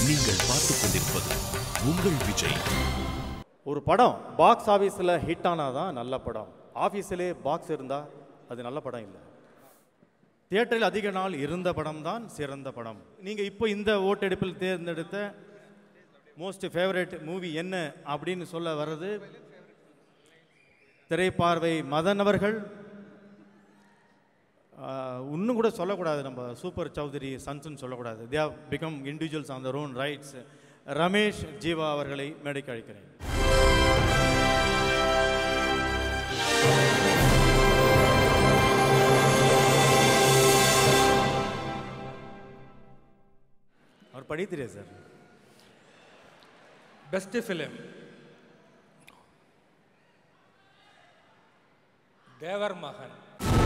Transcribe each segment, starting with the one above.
நீங்கள் பார்த்துக் கொண்டிருப்பது உங்கள் விஜய் ஒரு படம் பாக்ஸ் ஆஃபீஸில் ஹிட் ஆனால் தான் நல்ல படம் ஆஃபீஸிலே பாக்ஸ் இருந்தால் அது நல்ல படம் இல்லை தியேட்டரில் அதிக நாள் இருந்த படம் தான் சிறந்த படம் நீங்கள் இப்போ இந்த ஓட்டெடுப்பில் தேர்ந்தெடுத்த மோஸ்ட் ஃபேவரட் மூவி என்ன அப்படின்னு சொல்ல வர்றது திரைப்பார்வை மதன் அவர்கள் ஆஹ், இன்னும் கூட சொல்லக்கூடாது நம்ம சூப்பர் சௌத்ரி சன்ஸ்னு சொல்லக்கூடாது they have become individuals on their own rights Ramesh Jeeva அவர்களை மேடைக்கு அழைக்கிறேன் அவர் படி தெரியாது சார் பெஸ்ட் ஃபிலிம் தேவர் மகன்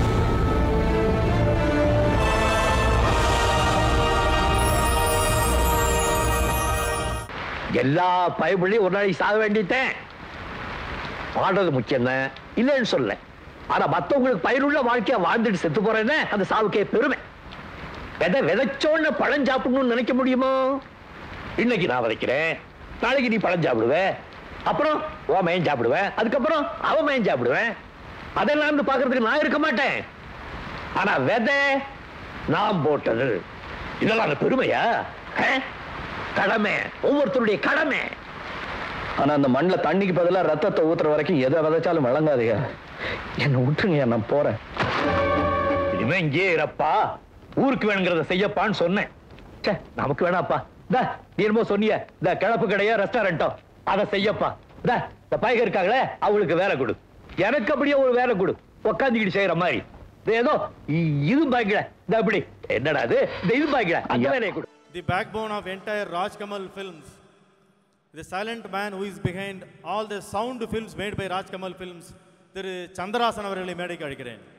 எல்லா பயபுள்ளையும் ஒரு நாளைக்கு சாக வேண்டிட்டேன் வாழ்றது முக்கியம் தான் இல்லைன்னு சொல்ல ஆனா மத்தவங்களுக்கு பயிருள்ள வாழ்க்கைய வாழ்ந்துட்டு செத்து போறேன்னு அந்த சாவுக்கே பெருமை விதை விதைச்சோன்னு பழம் சாப்பிடணும்னு நினைக்க முடியுமோ இன்னைக்கு நான் விதைக்கிறேன் நாளைக்கு நீ பழம் சாப்பிடுவ அப்புறம் ஓ மயன் சாப்பிடுவேன் அதுக்கப்புறம் அவ மயன் சாப்பிடுவேன் அதெல்லாம் வந்து பாக்குறதுக்கு நான் இருக்க மாட்டேன் ஆனா விதை நான் போட்டது இதெல்லாம் அந்த பெருமையா ஆ? கடமை ஒவ்வொருத்தருடைய கடமை ஆனா அந்த மண்ணில் தண்ணிக்கு பதிலா ரத்தத்தை ஊத்துற வரைக்கும் எதை விதைச்சாலும் விளங்காதுங்க என்னை விட்டுருங்க நான் போறேன் இனிமே இங்கே இருப்பா ஊருக்கு வேணுங்கிறத செய்யப்பான்னு சொன்னேன் ச்சே நமக்கு வேணாப்பா தா நீ என்னமோ சொன்னிய இந்த கிளப்பு கடையோ ரெஸ்டாரண்டோ அதை செய்யப்பா தா இந்த பாய்க இருக்காங்களே அவங்களுக்கு வேலை கொடு எனக்கு அப்படியே ஒரு வேலை கொடு உக்காந்துக்கிட்டு செய்யற மாதிரி இது ஏதோ இ- இது பாய்க்கல இந்த அப்படி என்னடா இது இந்த இது பாய்க்கல அந்த வேலையை கொடு the backbone of entire Rajkamal films, the silent man who is behind all the sound films made by Rajkamal films, திரு சந்திராசன் அவர்களை மேடைக்கு அழைக்கிறேன்